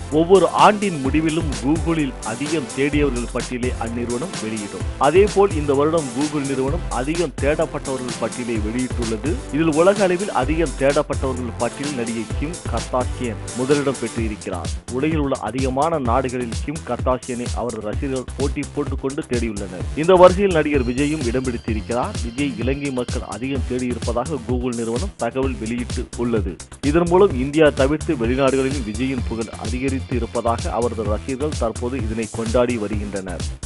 ஒவ்வொரு ஆண்டின் முடிவிலும் கூகுளில் அதிகம் தேடியவர்கள் பட்டியலை அந்நிறுவனம் வெளியிடும் அதேபோல் இந்த வருடம் கூகுள் நிறுவனம் அதிகம் தேடப்பட்டவர்கள் பட்டியலை வெளியிட்டுள்ளது இதில் உலக அளவில் அதிகம் தேடப்பட்டவர்கள் பட்டியலில் நடிகை கிம் கர்தாஷியன் முதலிடம் பெற்றிருக்கிறார் உலகில் உள்ள அதிகமான நாடுகளில் கிம் கர்தாஷியனை அவரது ரசிகர்கள் போட்டி போட்டுக்கொண்டு தேடியுள்ளனர் இந்த வரிசையில் நடிகர் விஜயும் இடம் பிடித்திருக்கிறார் விஜய் இலங்கை மக்கள் அதிகம் தேடியிருப்பதாக கூகுள் நிறுவனம் தகவல் வெளியிட்டு உள்ளது இதன் மூலம் இந்தியா தவிர்த்து வெளிநாடுகளில் விஜயின் புகழ் அதிகரித்து இருப்பதாக அவரது ரசிகர்கள் தற்போது இதனை கொண்டாடி வருகின்றனர்